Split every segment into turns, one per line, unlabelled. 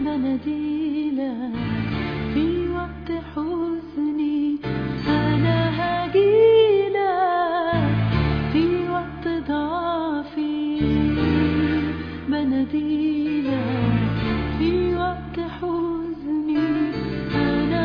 بناديلك في وقت حزني أنا هجيلك في وقت ضعفي بناديلك في وقت حزني أنا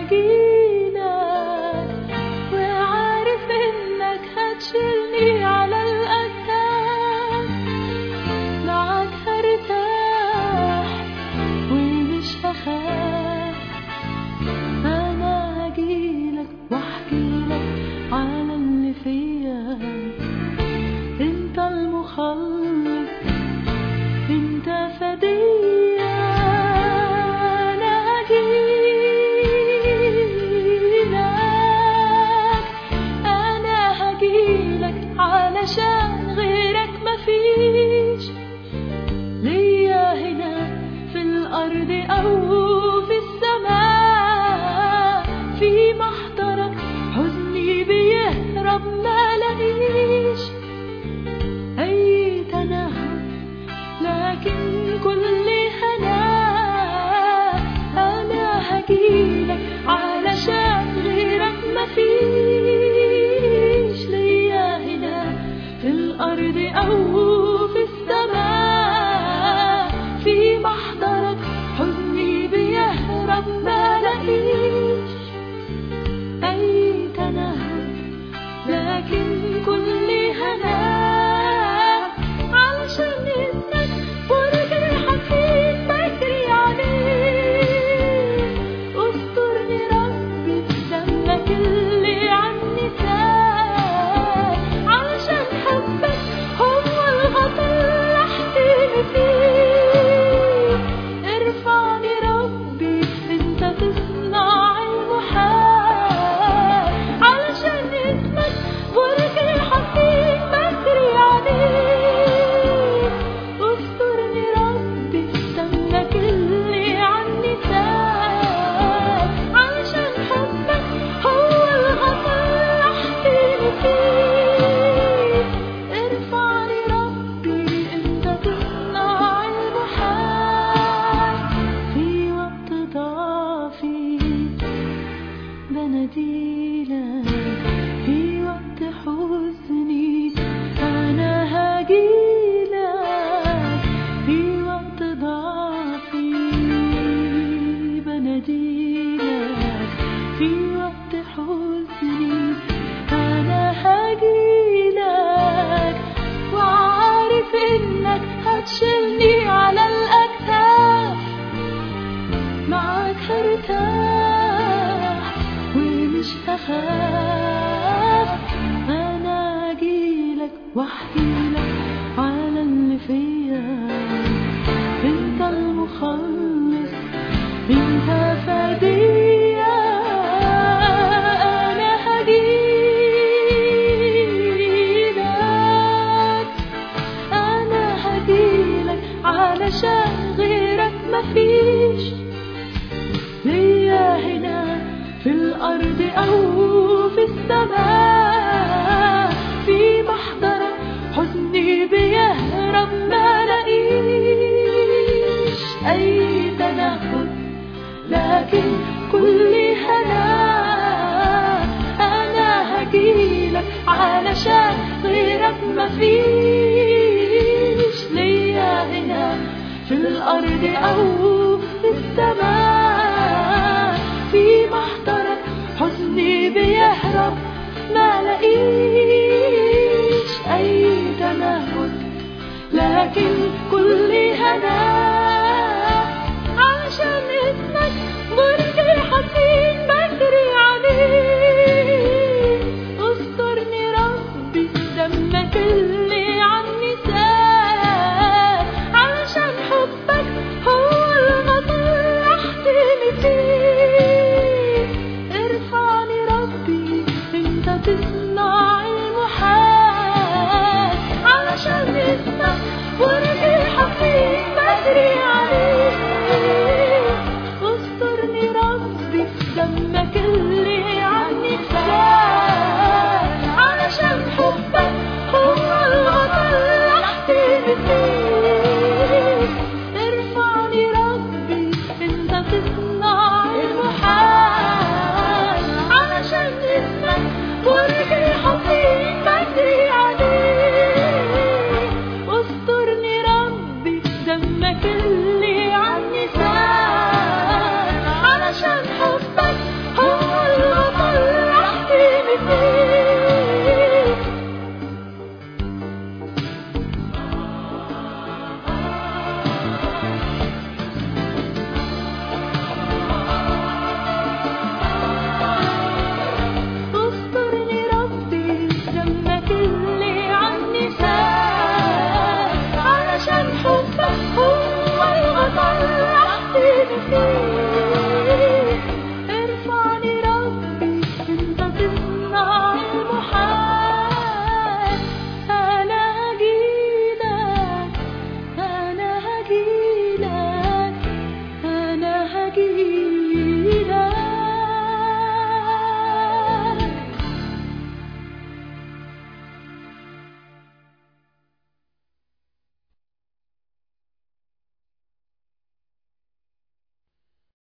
هجيلك وعارف إنك هتشيلني على الأكتاف معاك هرتاح ومش هخاف أنا هجيلك وأحكيلك على اللي فيا أنت المخلص أنت فدية أنا هجيلك أنا هجيلك علشان غيرك مفيش ليا هنا في الأرض أو في السماء في محضرك حزني بيهرب ما لاقيش أي تنهد لكن كل هناء أنا هجيلك علشان غيرك مفيش ليا هنا في الأرض أو في السماء في محضرك حزني بيهرب ما لاقيش أي تنهد لكن كل هناء علشان اسمك برج الحكيم بجري عليه استرني ربي بدمك اللي عني سال علشان حبك هو الغطا اللي احتمي فيه ارفعني ربي انت تصنع المحال علشان اسمك برج الحكيم بجري عليه استرني ربي بدمك اللي عني سال علشان حبك هو الغطا اللي احتمي فيه ارفعني ربي انت تصنع المحال في وقت ضعفي بناديلك في وقت حزني أنا هجيلك في وقت ضعفي بناديلك في وقت حزني أنا هجيلك وعارف إنك هتشيلني على الأكتاف معاك هرتاح ومش هخاف انا اجيلك واحكيلك على اللي فيا انت المخلص انت فدية انا هجيلك انا هجيلك علشان غيرك مفيش ليا هنا في الأرض أو في السماء في محضرك حزني بيهرب ما لاقيش أي تنهد لكن كل هنا أنا هجيلك علشان غيرك مفيش ليا هنا في الأرض أو في السماء في محضرك حزني بيهرب ما لاقيش أي تنهد لكن كل هنا